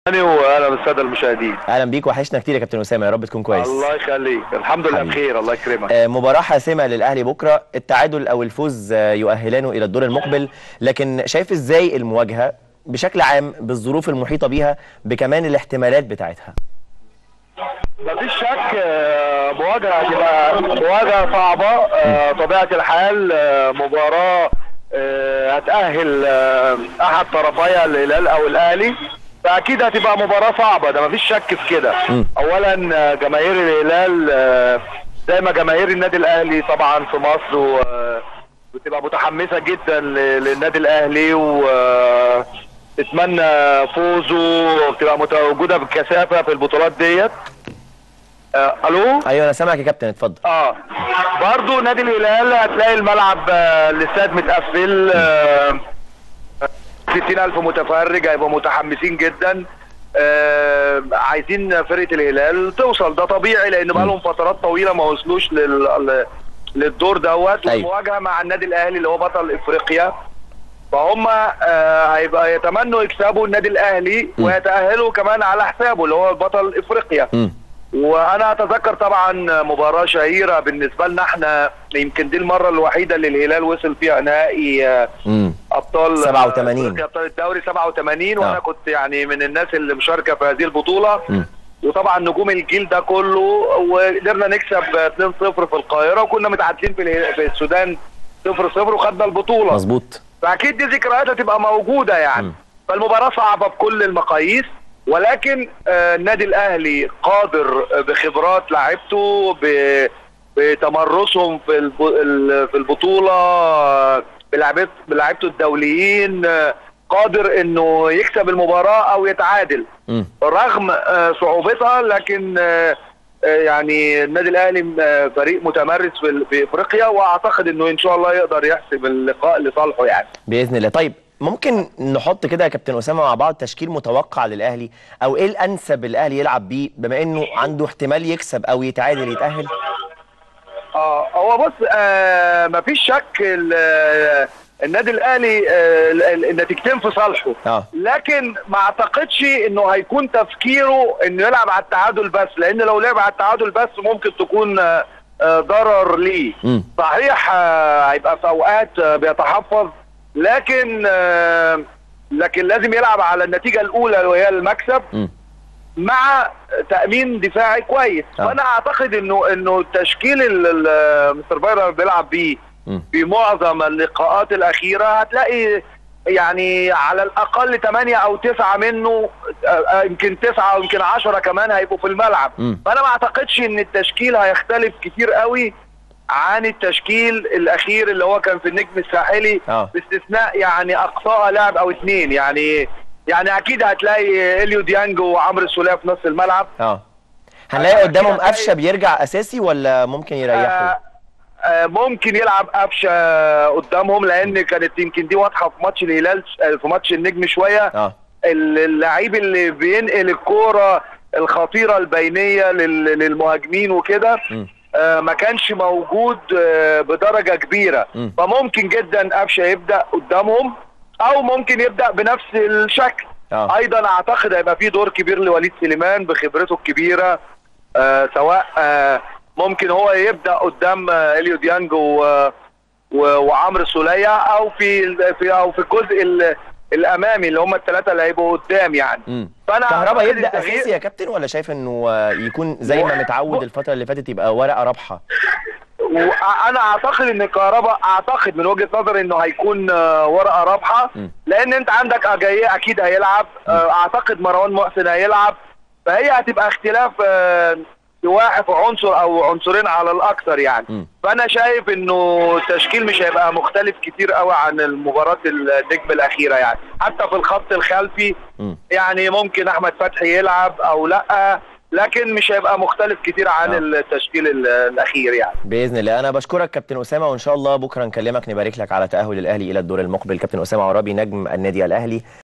أهلا واهلا بالساده المشاهدين اهلا بيك وحشنا كتير يا كابتن اسامه يا رب تكون كويس الله يخليك الحمد لله حبيبي. بخير الله يكرمك آه، مباراة حاسمة للأهلي بكرة التعادل أو الفوز آه، يؤهلانه إلى الدور المقبل لكن شايف إزاي المواجهة بشكل عام بالظروف المحيطة بيها بكمان الاحتمالات بتاعتها مفيش شك آه، مواجهه هتبقى مواجهه صعبه آه، طبيعه الحال آه، مباراه آه، هتاهل آه، احد طرفيها الهلال او الاهلي فاكيد هتبقى مباراه صعبه ده مفيش شك في كده مم. اولا آه، جماهير الهلال آه، زي ما جماهير النادي الاهلي طبعا في مصر و آه، بتبقى متحمسه جدا ل- للنادي الاهلي وتتمنى فوزه وبتبقى متواجده بكثافه في البطولات ديت آه الو أيوة أنا سامعك يا كابتن اتفضل اه برضو نادي الهلال هتلاقي الملعب آه، الاستاد متقفل آه، 60000 متفرج هيبقوا متحمسين جدا آه عايزين فرقه الهلال توصل ده طبيعي لان بقى لهم فترات طويله ما وصلوش لل للدور دوت أيوة. والمواجهه مع النادي الاهلي اللي هو بطل افريقيا فهم آه هيبقى يتمنوا يكسبوا النادي الاهلي م. ويتاهلوا كمان على حسابه اللي هو بطل افريقيا مم. وانا اتذكر طبعا مباراه شهيره بالنسبه لنا احنا يمكن دي المره الوحيده اللي الهلال وصل فيها نهائي آه، مم. ابطال 87. أفريقيا، ابطال الدوري 87 آه. وانا كنت يعني من الناس اللي مشاركه في هذه البطوله مم. وطبعا نجوم الجيل ده كله وقدرنا نكسب 2-0 في القاهره وكنا متعادلين في اله- في السودان 0-0 وخدنا البطوله مظبوط فاكيد دي ذكريات هتبقى موجوده يعني مم. فالمباراه صعبه بكل المقاييس ولكن آه، النادي الاهلي قادر آه، بخبرات لاعيبته ب- بتمرسهم في الب- ال- في البطوله آه، بلاعيبت- بلاعيبته الدوليين آه، قادر انه يكسب المباراه او يتعادل مم. رغم آه، صعوبتها لكن آه، آه، يعني النادي الاهلي آه، فريق متمرس في ال- في افريقيا واعتقد انه ان شاء الله يقدر يحسم اللقاء لصالحه يعني بإذن الله طيب ممكن نحط كده يا كابتن أسامة مع بعض تشكيل متوقع للأهلي أو إيه الأنسب الأهلي يلعب بيه بما إنه عنده احتمال يكسب أو يتعادل يتأهل اه هو بص آه مفيش شك ال- آه، النادي الاهلي آه ال- ال- النتيجتين في صالحه اه لكن ما اعتقدش انه هيكون تفكيره انه يلعب على التعادل بس لان لو لعب على التعادل بس ممكن تكون آه، آه، ضرر ليه مم. صحيح آه، هيبقى في اوقات آه، بيتحفظ لكن آه، لكن لازم يلعب على النتيجه الاولى وهي المكسب مم. مع تامين دفاعي كويس آه. فانا اعتقد انه انه التشكيل ال- ال- مستر فايرا بيلعب بيه مم. في معظم اللقاءات الاخيره هتلاقي يعني على الاقل 8 او 9 منه آه، آه، يمكن 9 او يمكن 10 كمان هيبقوا في الملعب مم. فانا ما اعتقدش ان التشكيل هيختلف كتير قوي عن التشكيل الاخير اللي هو كان في النجم الساحلي آه. باستثناء يعني اقصاها لاعب او اثنين يعني يعني اكيد هتلاقي اليو ديانج وعمرو السوليه في نص الملعب اه هنلاقي قدامهم هتلاقي- قفشه بيرجع اساسي ولا ممكن يريحوا آه، آه، ممكن يلعب قفشه قدامهم لان كانت يمكن دي واضحه في ماتش الهلال آه، في ماتش النجم شويه اه اللعيب اللي بينقل الكوره الخطيره البينيه لل- للمهاجمين وكده مم. آه، ما كانش موجود آه، بدرجه كبيره مم. فممكن جدا قفشه يبدا قدامهم او ممكن يبدا بنفس الشكل اه ايضا اعتقد هيبقى في دور كبير لوليد سليمان بخبرته الكبيره آه سواء آه ممكن هو يبدا قدام آه اليو ديانج و و- وعمرو السوليه او في ال- في او في الجزء ال- الامامي اللي هم الثلاثه اللي هيبقوا قدام يعني مم. فانا كهربا أعتقد يبدا التغيير- اساسي يا كابتن ولا شايف انه آه، يكون زي ما و- متعود و- الفتره اللي فاتت يبقى ورقه رابحه وانا اعتقد ان كهربا اعتقد من وجهه نظري انه هيكون آه، ورقه رابحه م. لان انت عندك اجاييه اكيد هيلعب آه، اعتقد مروان محسن هيلعب فهي هتبقى اختلاف آه، في واحد في عنصر او عنصرين على الاكثر يعني م. فانا شايف انه التشكيل مش هيبقى مختلف كتير قوي عن المباراه النجم الاخيره يعني حتى في الخط الخلفي مم. يعني ممكن احمد فتحي يلعب او لا لكن مش هيبقى مختلف كتير عن آه. التشكيل ال- الاخير يعني باذن الله انا بشكرك كابتن اسامه وان شاء الله بكره نكلمك نبارك لك على تاهل الاهلي الى الدور المقبل كابتن اسامه عرابي نجم النادي الاهلي